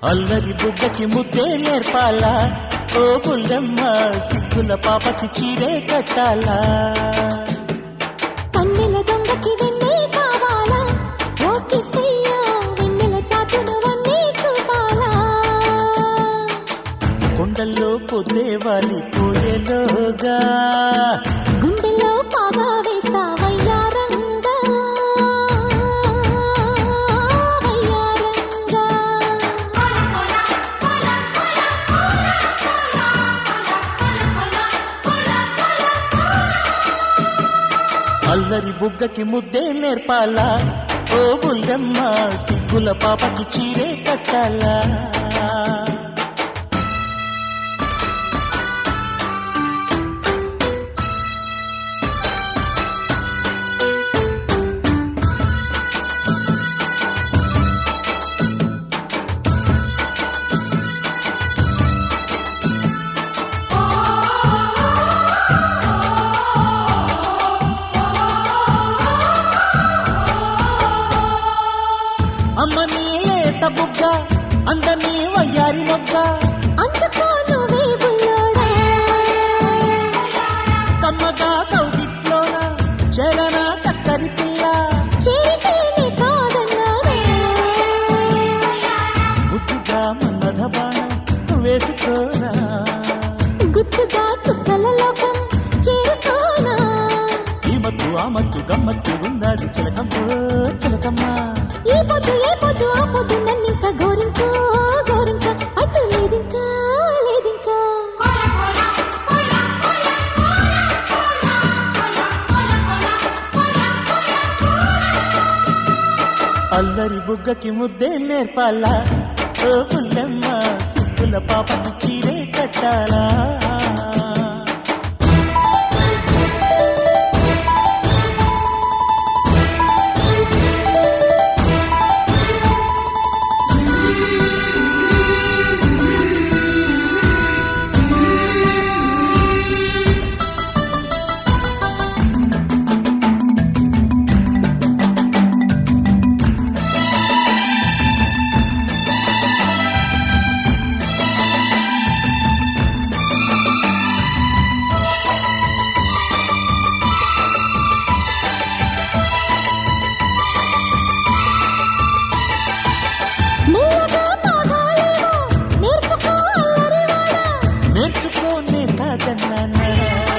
అల్లరి బుగ్గకి ముద్దే నేర్పాలా ఓ బుల్లెమ్మ సిగ్గుల పాపకి చీరే కట్టాలా కన్నెల దొంగకి వెన్నే కావాలా ఓ కిట్టయ్య వెన్నెల చాటును వన్నీ చూపాలా కొండల్లో పొద్దే వాలి పోయేలోగా గుండెల్లో పాగా వేస్తా వయ్యారంగా వయ్యారంగా అల్లరి బుగ్గకి ముద్దే నేర్పాలా ఓ బుల్లెమ్మ సిగ్గుల పాపకి చీరే కట్టాలా అమ్మ నీ లేత బుగ్గ అందనీ వయ్యారి మొగ్గ అందుకో నువ్వే బుల్లోడా కమ్మగా కౌగిట్లోన చలన చక్కరి పిల్ల చేరితేనే కాదన్నాడా ముద్దుగా మన్మథ బాణం వేసుకోనా గుట్టుగా చుక్కల లోకం చేరుకోనా ఈ మత్తు ఆ మత్తు గమ్మత్తు ఉన్నది చిలకమ్మో చిలకమ్మ ఈ పొద్దు ఏ పొద్దు ఆ పొద్దు నన్నింక గోరింకో గోరింక అటు లేదింకా లేదింకా అల్లరి బుగ్గకి ముద్దే నేర్పాలా ఓ పుల్లమ్మ సిగ్గుల పాపకి చీరే కట్టాలా మెల్లగా పాగాలేవో నేర్పుకో అల్లరివాడా నేర్చుకోనే కాదన్నానా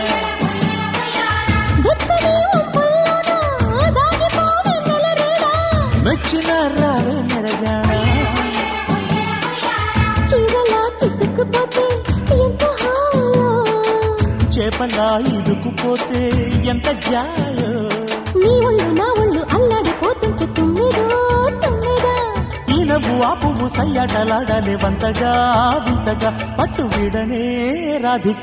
వెచ్చని ఉప్పుల్లోనా దాగిపో వెన్నెల రేడా మెచ్చిన రావే నెరజానా చీరలా చిక్కుకుపోతే ఎంత హాయో చేపలా ఇరుకుపోతే ఎంత జాయో నీ ఒళ్ళు నా ఒళ్ళు అల్లాడిపోతుంటే తుమ్మిదో తుమ్మిదా ఈ నవ్వు ఆ పువ్వు సయ్యాటలాడలే వంతగా వింతగా పట్టు వీడనే రాధిక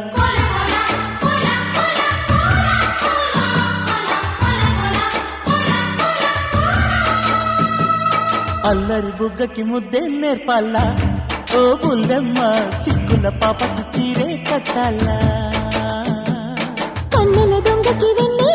అల్లరి బుగ్గకి ముద్దే నేర్పాలా ఓ బుల్లెమ్మ సిగ్గుల పాపకి చీరే కట్టాలా కన్నెల దొంగకి వెన్నే